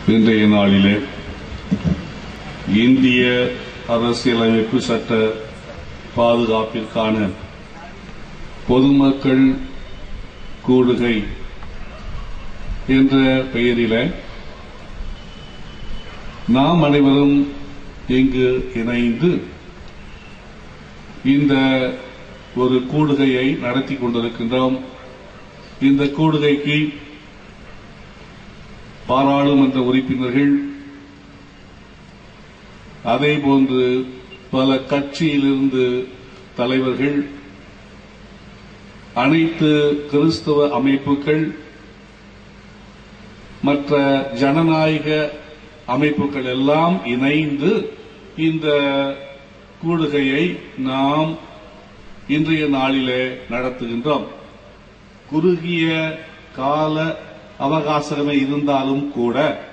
இன்றைய நாளிலே இந்திய அரசியலமைப்பு சட்ட பாதுகாப்பிற்கான பொதுமக்கள் கூடுகை என்ற பெயரில நாம் அனைவரும் இங்கு இணைந்து இந்த ஒரு கூடுகையை நடத்தி கொண்டிருக்கின்றோம் இந்த கூடுகைக்கு பாராளுமன்ற உறுப்பினர்கள் அதேபோன்று பல கட்சியிலிருந்து தலைவர்கள் அனைத்து கிறிஸ்தவ அமைப்புகள் மற்ற ஜனநாயக அமைப்புகள் எல்லாம் இணைந்து இந்த கூடுகையை நாம் இன்றைய நாளிலே நடத்துகின்றோம் குறுகிய கால அவகாசமே இருந்தாலும் கூட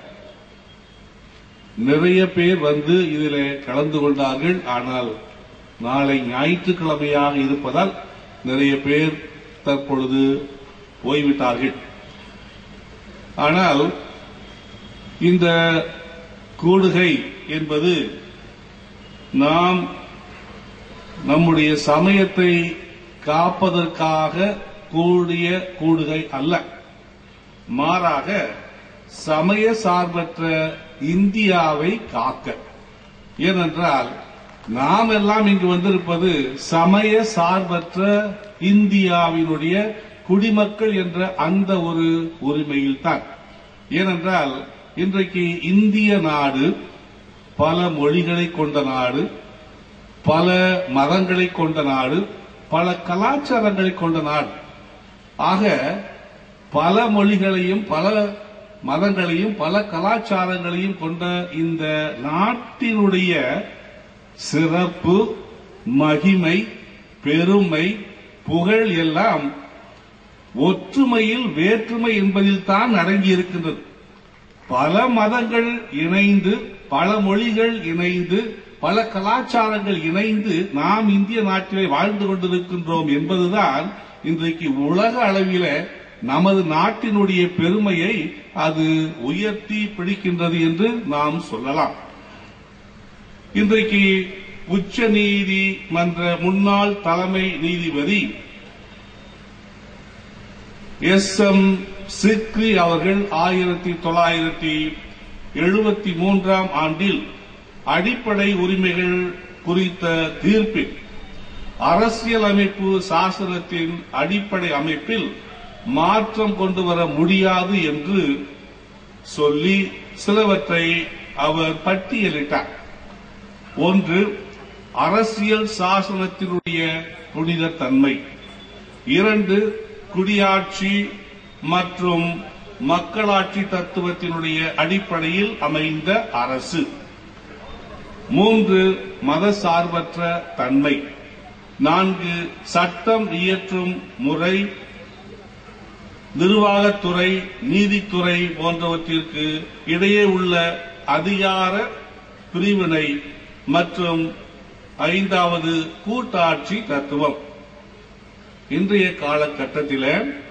நிறைய பேர் வந்து இதிலே கலந்து கொண்டார்கள் ஆனால் நாளை ஞாயிற்றுக்கிழமையாக இருப்பதால் நிறைய பேர் தற்பொழுது போய்விட்டார்கள் ஆனால் இந்த கூடுகை என்பது நாம் நம்முடைய சமயத்தை காப்பதற்காக கூடிய கூடுகை அல்ல மாறாக சமய சார்பற்ற இந்தியாவை காக்க ஏனென்றால் நாம் எல்லாம் இங்கு வந்திருப்பது சமய சார்பற்ற இந்தியாவினுடைய குடிமக்கள் என்ற அந்த ஒரு உரிமையில்தான் ஏனென்றால் இன்றைக்கு இந்திய நாடு பல மொழிகளை கொண்ட நாடு பல மதங்களை கொண்ட நாடு பல கலாச்சாரங்களை கொண்ட நாடு ஆக பல மொழிகளையும் பல மதங்களையும் பல கலாச்சாரங்களையும் கொண்ட இந்த நாட்டினுடைய சிறப்பு மகிமை பெருமை புகழ் எல்லாம் ஒற்றுமையில் வேற்றுமை என்பதில் தான் அடங்கி இருக்கின்றது பல மதங்கள் இணைந்து பல மொழிகள் இணைந்து பல கலாச்சாரங்கள் இணைந்து நாம் இந்திய நாட்டிலே வாழ்ந்து கொண்டிருக்கின்றோம் என்பதுதான் இன்றைக்கு உலக அளவில நமது நாட்டினுடைய பெருமையை அது உயர்த்தி பிடிக்கின்றது என்று நாம் சொல்லலாம் இன்றைக்கு உச்ச நீதிமன்ற முன்னாள் தலைமை நீதிபதி எஸ் எம் சிக்ரி அவர்கள் ஆயிரத்தி தொள்ளாயிரத்தி எழுபத்தி மூன்றாம் ஆண்டில் அடிப்படை உரிமைகள் குறித்த தீர்ப்பில் அரசியலமைப்பு சாசனத்தின் அடிப்படை அமைப்பில் மாற்றம் கொண்டு வர முடியாது என்று சொல்லி சிலவற்றை அவர் பட்டியலிட்டார் ஒன்று அரசியல் சாசனத்தினுடைய புனித தன்மை இரண்டு குடியாட்சி மற்றும் மக்களாட்சி தத்துவத்தினுடைய அடிப்படையில் அமைந்த அரசு மூன்று மத சார்பற்ற தன்மை நான்கு சட்டம் இயற்றும் முறை நிர்வாகத்துறை நீதித்துறை போன்றவற்றிற்கு இடையே உள்ள அதிகார பிரிவினை மற்றும் ஐந்தாவது கூட்டாட்சி தத்துவம் இன்றைய காலகட்டத்தில்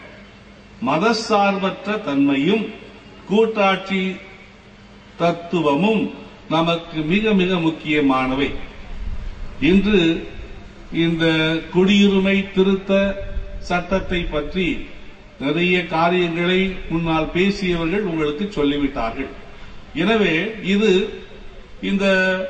மதசார்பற்ற தன்மையும் கூட்டாட்சி தத்துவமும் நமக்கு மிக மிக முக்கியமானவை இன்று இந்த குடியுரிமை திருத்த சட்டத்தை பற்றி நிறைய காரியங்களை முன்னால் பேசியவர்கள் உங்களுக்கு சொல்லிவிட்டார்கள் எனவே இது இந்த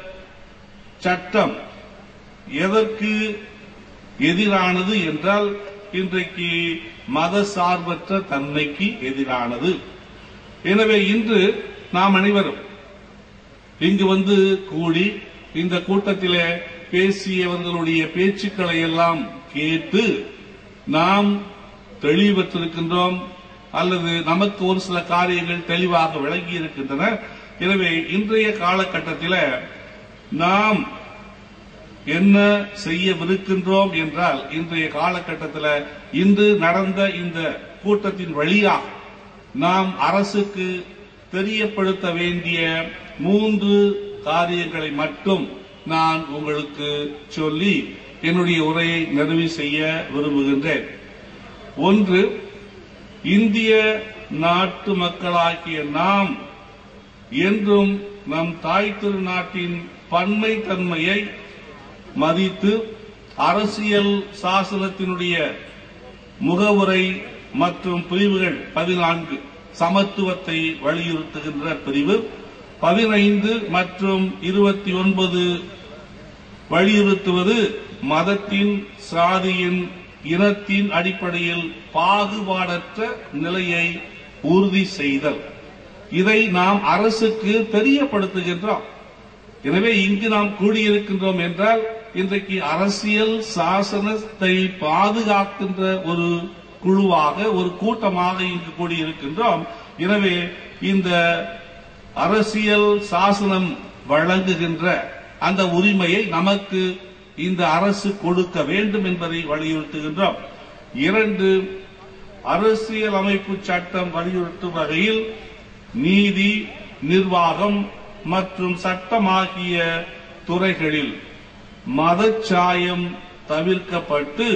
சட்டம் எதற்கு எதிரானது என்றால் இன்றைக்கு மத சார்பற்ற தன்மைக்கு எதிரானது எனவே இன்று நாம் அனைவரும் இங்கு வந்து கூடி இந்த கூட்டத்திலே பேசியவர்களுடைய பேச்சுக்களை எல்லாம் கேட்டு நாம் தெளிவு பெற்றிருக்கின்றோம் அல்லது நமக்கு ஒரு சில காரியங்கள் தெளிவாக விளங்கி இருக்கின்றன எனவே இன்றைய காலகட்டத்தில் நாம் என்ன செய்யவிருக்கின்றோம் என்றால் இன்றைய காலகட்டத்தில் இன்று நடந்த இந்த கூட்டத்தின் வழியாக நாம் அரசுக்கு தெரியப்படுத்த வேண்டிய மூன்று காரியங்களை மட்டும் நான் உங்களுக்கு சொல்லி என்னுடைய உரையை நிறைவு செய்ய விரும்புகின்றேன் ஒன்று இந்திய நாட்டு மக்களாகிய நாம் என்றும் நம் தாய் திருநாட்டின் பன்மை தன்மையை மதித்து அரசியல் சாசனத்தினுடைய முகவுரை மற்றும் பிரிவுகள் பதினான்கு சமத்துவத்தை வலியுறுத்துகின்ற பிரிவு பதினைந்து மற்றும் இருபத்தி ஒன்பது வலியுறுத்துவது மதத்தின் சாதியின் இனத்தின் அடிப்படையில் பாகுபாடற்ற நிலையை உறுதி செய்தல் இதை நாம் அரசுக்கு தெரியப்படுத்துகின்றோம் எனவே இங்கு நாம் கூடியிருக்கின்றோம் என்றால் இன்றைக்கு அரசியல் சாசனத்தை பாதுகாக்கின்ற ஒரு குழுவாக ஒரு கூட்டமாக இங்கு கூடியிருக்கின்றோம் எனவே இந்த அரசியல் சாசனம் வழங்குகின்ற அந்த உரிமையை நமக்கு இந்த அரசு கொடுக்க வேண்டும் என்பதை வலியுறுத்துகின்றோம் இரண்டு அரசியல் அமைப்பு சட்டம் வலியுறுத்தும் வகையில் நீதி நிர்வாகம் மற்றும் சட்டமாகிய துறைகளில் மதச்சாயம் தவிர்க்கப்பட்டு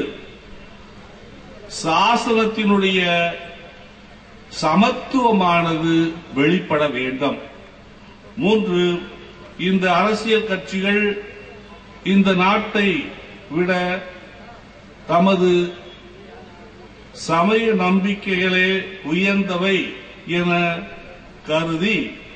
சாசனத்தினுடைய சமத்துவமானது வெளிப்பட வேண்டும் மூன்று இந்த அரசியல் கட்சிகள் இந்த நாட்டை விட தமது சமய நம்பிக்கைகளே உயர்ந்தவை என கருதி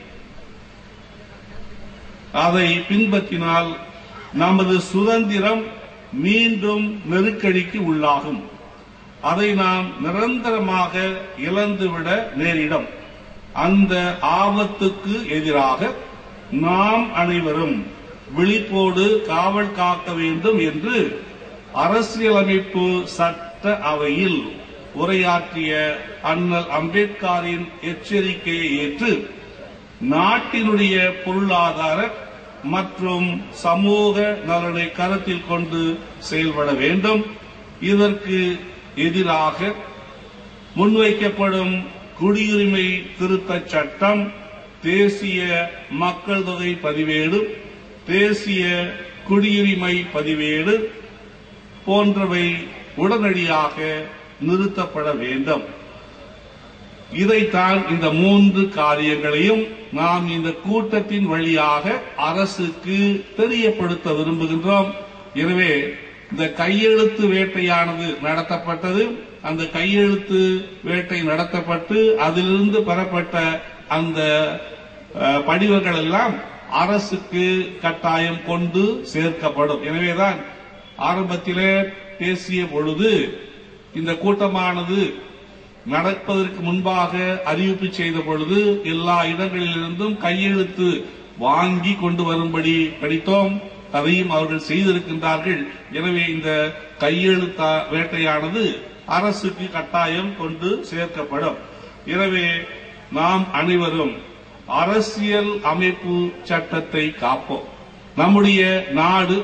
அதை பின்பற்றினால் நமது சுதந்திரம் மீண்டும் நெருக்கடிக்கு உள்ளாகும் அதை நாம் நிரந்தரமாக இழந்துவிட நேரிடும் அந்த ஆபத்துக்கு எதிராக நாம் அனைவரும் விழிப்போடு காவல் காக்க வேண்டும் என்று அரசியலமைப்பு சட்ட அவையில் உரையாற்றிய அண்ணல் அம்பேத்கரின் எச்சரிக்கையை ஏற்று நாட்டினுடைய பொருளாதார மற்றும் சமூக நலனை கருத்தில் கொண்டு செயல்பட வேண்டும் இதற்கு எதிராக முன்வைக்கப்படும் குடியுரிமை திருத்தச் சட்டம் தேசிய மக்கள் தொகை பதிவேடு தேசிய குடியுரிமை பதிவேடு போன்றவை உடனடியாக நிறுத்தப்பட வேண்டும் இதைத்தான் இந்த மூன்று காரியங்களையும் நாம் இந்த கூட்டத்தின் வழியாக அரசுக்கு தெரியப்படுத்த விரும்புகின்றோம் எனவே இந்த கையெழுத்து வேட்டையானது நடத்தப்பட்டது அந்த கையெழுத்து வேட்டை நடத்தப்பட்டு அதிலிருந்து பெறப்பட்ட அந்த அஹ், படிவங்கள் எல்லாம் அரசுக்கு கட்டாயம் கொண்டு சேர்க்கப்படும் எனவேதான் ஆரம்பத்திலே பேசிய பொழுது இந்த கூட்டமானது நடப்பதற்கு முன்பாக அறிவிப்பு செய்த பொழுது எல்லா இடங்களிலிருந்தும் கையெழுத்து வாங்கி கொண்டு வரும்படி படித்தோம் அதையும் அவர்கள் செய்திருக்கின்றார்கள் எனவே இந்த கையெழுத்தா வேட்டையானது அரசுக்கு கட்டாயம் கொண்டு சேர்க்கப்படும் எனவே நாம் அனைவரும் அரசியல் அமைப்பு சட்டத்தை காப்போம் நம்முடைய நாடு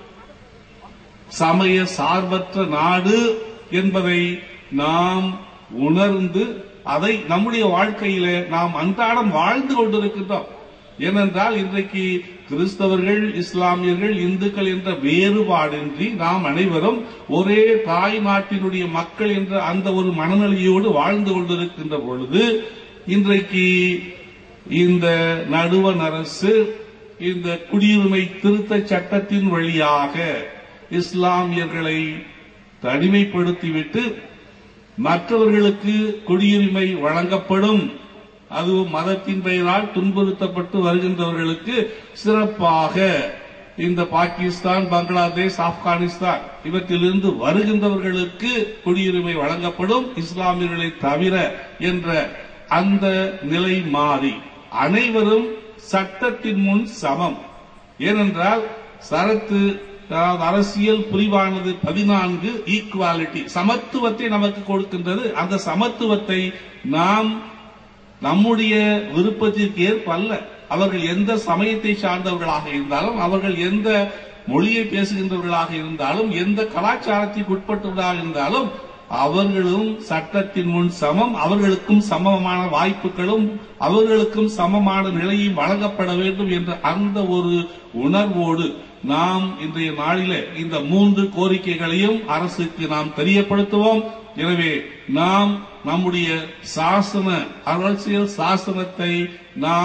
சமய சார்பற்ற நாடு என்பதை நாம் உணர்ந்து அதை நம்முடைய வாழ்க்கையில நாம் அன்றாடம் வாழ்ந்து கொண்டிருக்கின்றோம் ஏனென்றால் இன்றைக்கு கிறிஸ்தவர்கள் இஸ்லாமியர்கள் இந்துக்கள் என்ற வேறுபாடின்றி நாம் அனைவரும் ஒரே தாய் நாட்டினுடைய மக்கள் என்ற அந்த ஒரு மனநிலையோடு வாழ்ந்து கொண்டிருக்கின்ற பொழுது இன்றைக்கு இந்த நடுவண் அரசு இந்த குடியுரிமை திருத்த சட்டத்தின் வழியாக இஸ்லாமியர்களை தனிமைப்படுத்திவிட்டு மற்றவர்களுக்கு குடியுரிமை வழங்கப்படும் அதுவும் மதத்தின் பெயரால் துன்புறுத்தப்பட்டு வருகின்றவர்களுக்கு சிறப்பாக இந்த பாகிஸ்தான் பங்களாதேஷ் ஆப்கானிஸ்தான் இவற்றிலிருந்து வருகின்றவர்களுக்கு குடியுரிமை வழங்கப்படும் இஸ்லாமியர்களை தவிர என்ற அந்த நிலை மாறி அனைவரும் சட்டத்தின் முன் சமம் ஏனென்றால் சரத்து அதாவது அரசியல் பிரிவானது பதினான்கு ஈக்குவாலிட்டி சமத்துவத்தை நமக்கு கொடுக்கின்றது அந்த சமத்துவத்தை நாம் நம்முடைய விருப்பத்திற்கு ஏற்ப அல்ல அவர்கள் எந்த சமயத்தை சார்ந்தவர்களாக இருந்தாலும் அவர்கள் எந்த மொழியை பேசுகின்றவர்களாக இருந்தாலும் எந்த கலாச்சாரத்திற்கு உட்பட்டவர்களாக இருந்தாலும் அவர்களும் சட்டத்தின் முன் சமம் அவர்களுக்கும் சமமான வாய்ப்புகளும் அவர்களுக்கும் சமமான நிலையும் வழங்கப்பட வேண்டும் என்ற அந்த ஒரு உணர்வோடு நாம் இன்றைய நாளிலே இந்த மூன்று கோரிக்கைகளையும் அரசுக்கு நாம் தெரியப்படுத்துவோம் எனவே நாம் நம்முடைய சாசன அரசியல் சாசனத்தை நாம்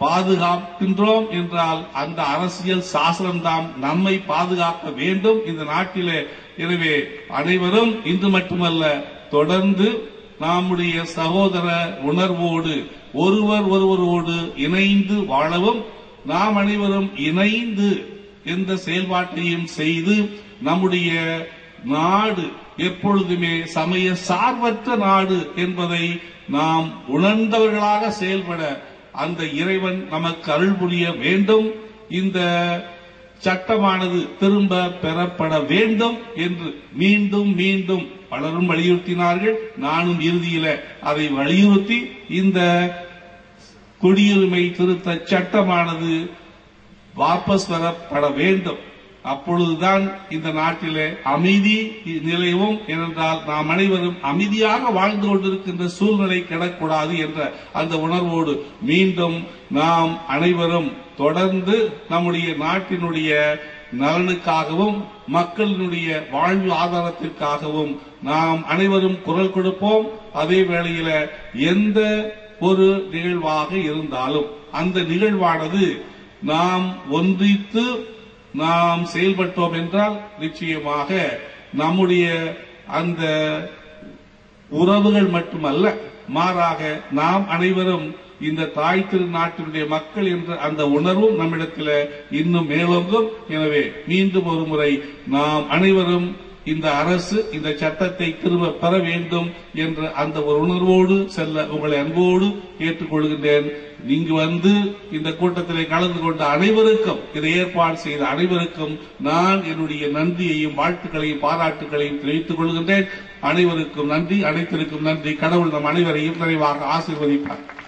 பாதுகாக்கின்றோம் என்றால் அந்த அரசியல் சாசனம்தான் நம்மை பாதுகாக்க வேண்டும் இந்த நாட்டிலே எனவே அனைவரும் இன்று மட்டுமல்ல தொடர்ந்து நம்முடைய சகோதர உணர்வோடு ஒருவர் ஒருவரோடு இணைந்து வாழவும் நாம் அனைவரும் இணைந்து எந்த செயல்பாட்டையும் செய்து நம்முடைய நாடு எப்பொழுதுமே சமய சார்பற்ற நாடு என்பதை நாம் உணர்ந்தவர்களாக செயல்பட அந்த இறைவன் நமக்கு அருள் புரிய வேண்டும் இந்த சட்டமானது திரும்ப பெறப்பட வேண்டும் என்று மீண்டும் மீண்டும் பலரும் வலியுறுத்தினார்கள் நானும் இறுதியில அதை வலியுறுத்தி இந்த குடியுரிமை திருத்த சட்டமானது வாபஸ் பெறப்பட வேண்டும் அப்பொழுதுதான் இந்த நாட்டிலே அமைதி நிலையவும் ஏனென்றால் நாம் அனைவரும் அமைதியாக வாழ்ந்து கொண்டிருக்கின்ற சூழ்நிலை கிடக்கூடாது என்ற அந்த உணர்வோடு மீண்டும் நாம் அனைவரும் தொடர்ந்து நம்முடைய நாட்டினுடைய நலனுக்காகவும் மக்களினுடைய வாழ்வு ஆதாரத்திற்காகவும் நாம் அனைவரும் குரல் கொடுப்போம் அதே வேளையில எந்த ஒரு நிகழ்வாக இருந்தாலும் அந்த நிகழ்வானது நாம் ஒன்றித்து நாம் செயல்பட்டோம் என்றால் நிச்சயமாக நம்முடைய அந்த உறவுகள் மட்டுமல்ல மாறாக நாம் அனைவரும் இந்த தாய் திருநாட்டினுடைய மக்கள் என்ற அந்த உணர்வும் நம்மிடத்தில் இன்னும் மேலோங்கும் எனவே மீண்டும் ஒரு முறை நாம் அனைவரும் இந்த அரசு இந்த சட்டத்தை திரும்ப பெற வேண்டும் என்ற அந்த ஒரு உணர்வோடு செல்ல உங்களை அன்போடு கேட்டுக்கொள்கின்றேன் இங்கு வந்து இந்த கூட்டத்திலே கலந்து கொண்ட அனைவருக்கும் இதை ஏற்பாடு செய்த அனைவருக்கும் நான் என்னுடைய நன்றியையும் வாழ்த்துக்களையும் பாராட்டுகளையும் தெரிவித்துக் கொள்கின்றேன் அனைவருக்கும் நன்றி அனைத்திற்கும் நன்றி கடவுள் நம் அனைவரையும் நிறைவாக ஆசீர்வதிப்பார்